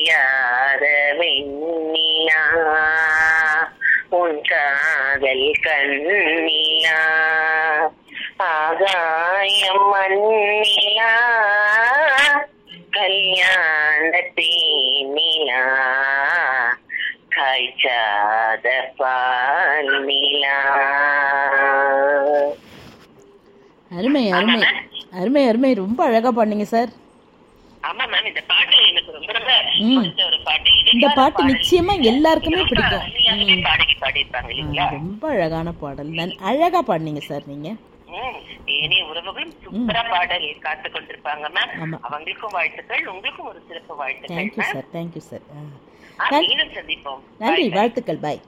தெரியாத வெண்ணிலா உன் காதல் கண்ணிலா ஆகாயம் மண்ணிலா கல்யாண தேனிலா காய்ச்சாத பால் நிலா அருமை அருமை அருமை அருமை ரொம்ப அழகா பாடுனீங்க சார் ஆமா மேம் இந்த பாட்டு எனக்கு ரொம்ப ரொம்ப ம். பிடிச்ச ஒரு பாட்டு இந்த பாட்டு நிச்சயமா எல்லாருக்குமே பிடிக்கும் எல்லாருமே பாடகி பாடியிருப்பாங்க இல்லைங்களா ரொம்ப அழகான பாடல் நான் அழகா பாடுனீங்க சார் நீங்க ம். ஏனைய உறவுகளும் சூப்பரா பாடல் காத்து கொண்டிருப்பாங்க மேம் ஆமா. அவங்களுக்கும் வாழ்த்துக்கள் உங்களுக்கும் ஒரு சிறப்பு வாழ்த்துக்கள் thank you ma'am. Sir thank you sir ஆ, மீண்டும் சந்திப்போம் நன்றி வாழ்த்துக்கள் பாய்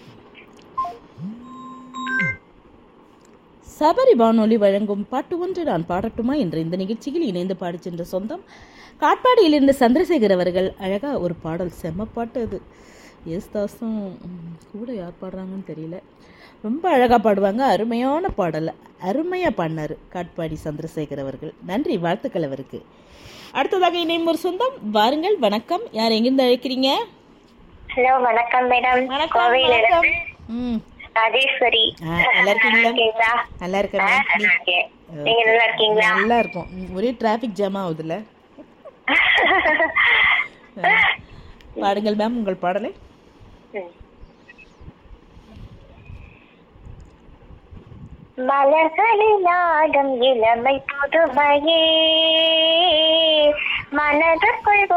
சபரி வானொலி வழங்கும் பாட்டு ஒன்று நான் பாடட்டுமா என்ற இந்த நிகழ்ச்சியில் இணைந்து பாடிச் சென்ற சொந்தம் காட்பாடியில் இருந்த சந்திரசேகர் அவர்கள் அழகா ஒரு பாடல் செம்ம பாட்டு அது யேசுதாஸும் ம், கூட யார் பாடுறாங்கன்னு தெரியல ரொம்ப அழகா பாடுவாங்க அருமையான பாடல் அருமையா பாடினாரு காட்பாடி சந்திரசேகர் அவர்கள் நன்றி வாழ்த்துக்கள் அவருக்கு அடுத்ததாக இணையும் ஒரு சொந்தம் வாருங்கள் வணக்கம் யார் எங்கிருந்து அழைக்கிறீங்க ஹலோ வணக்கம் மேடம் வணக்கம் கோவையில வணக்கம் இருந்து ம் ராஜேஸ்வரி ஆ, நல்லா இருக்கீங்களா? இருக்கீங்களா நல்லா ஆ, இருக்கேன் நல்லா இருக்கேன் நீங்க நல்லா இருக்கீங்களா நல்லா இருக்கும் ம், ஒரே டிராஃபிக் ஜாம் ஆகுதுல்ல ஆ. பாடுங்கள் மேம் உங்கள் பாடலை ம். மலர்களில் ஆடும் இளமை புதுமையே மனதுக்குள்